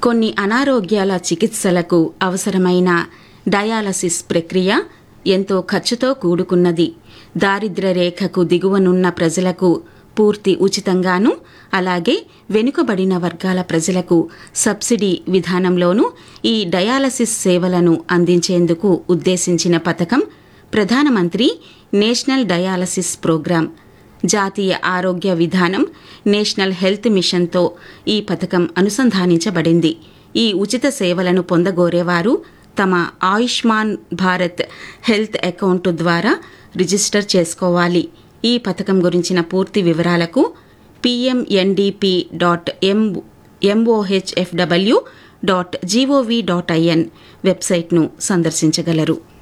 కొన్ని అనారోగ్యాల చికిత్సలకు అవసరమైన డయాలసిస్ ప్రక్రియ ఎంతో ఖర్చుతో కూడుకున్నది దారిద్ర్య రేఖకు దిగువనున్న ప్రజలకు పూర్తి ఉచితంగాను అలాగే వెనుకబడిన వర్గాల ప్రజలకు సబ్సిడీ విధానంలోనూ ఈ డయాలసిస్ సేవలను అందించేందుకు ఉద్దేశించిన పథకం ప్రధానమంత్రి నేషనల్ డయాలసిస్ ప్రోగ్రాం జాతీయ ఆరోగ్య విధానం నేషనల్ హెల్త్ మిషన్తో ఈ పథకం అనుసంధానించబడింది ఈ ఉచిత సేవలను పొందగోరేవారు తమ ఆయుష్మాన్ భారత్ హెల్త్ అకౌంట్ ద్వారా రిజిస్టర్ చేసుకోవాలి ఈ పథకం గురించిన పూర్తి వివరాలకు PMNDP dot M MOHFW dot gov dot in వెబ్సైట్ను సందర్శించగలరు